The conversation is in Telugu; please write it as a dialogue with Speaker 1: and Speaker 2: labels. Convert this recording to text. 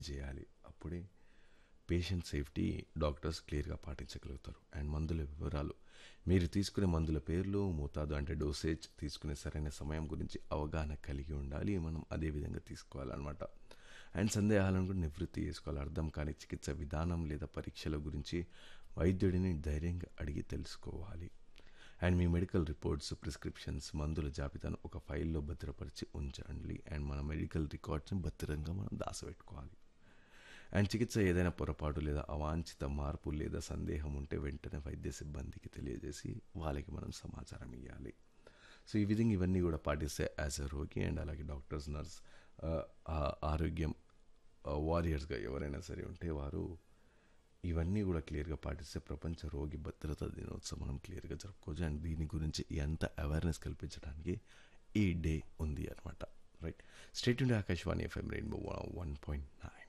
Speaker 1: చేయాలి అప్పుడే పేషెంట్ సేఫ్టీ డాక్టర్స్ క్లియర్గా పాటించగలుగుతారు అండ్ మందుల వివరాలు మీరు తీసుకునే మందుల పేర్లు మోతాదు అంటే డోసేజ్ తీసుకునే సరైన సమయం గురించి అవగాహన కలిగి ఉండాలి మనం అదే విధంగా తీసుకోవాలన్నమాట అండ్ సందేహాలను కూడా నివృత్తి చేసుకోవాలి అర్థం కాని చికిత్స విధానం లేదా పరీక్షల గురించి వైద్యుడిని ధైర్యంగా అడిగి తెలుసుకోవాలి అండ్ మీ మెడికల్ రిపోర్ట్స్ ప్రిస్క్రిప్షన్స్ మందుల జాబితాను ఒక ఫైల్లో భద్రపరిచి ఉంచండి అండ్ మన మెడికల్ రికార్డ్స్ని భద్రంగా మనం దాచిపెట్టుకోవాలి అండ్ చికిత్స ఏదైనా పొరపాటు లేదా అవాంఛిత మార్పు లేదా సందేహం ఉంటే వెంటనే వైద్య సిబ్బందికి తెలియజేసి వాళ్ళకి మనం సమాచారం ఇవ్వాలి సో ఈ విధంగా ఇవన్నీ కూడా పాటిస్తే యాజ్ అ రోగి అండ్ అలాగే డాక్టర్స్ నర్స్ ఆరోగ్యం వారియర్స్గా ఎవరైనా సరే ఉంటే వారు ఇవన్నీ కూడా క్లియర్గా పాటిస్తే ప్రపంచ రోగి భద్రతా దినోత్సవం మనం క్లియర్గా జరుపుకోవచ్చు అండ్ దీని గురించి ఎంత అవేర్నెస్ కల్పించడానికి ఈ డే ఉంది అనమాట రైట్ స్టేట్ ఉండే Akashvani FM rainbow one point nine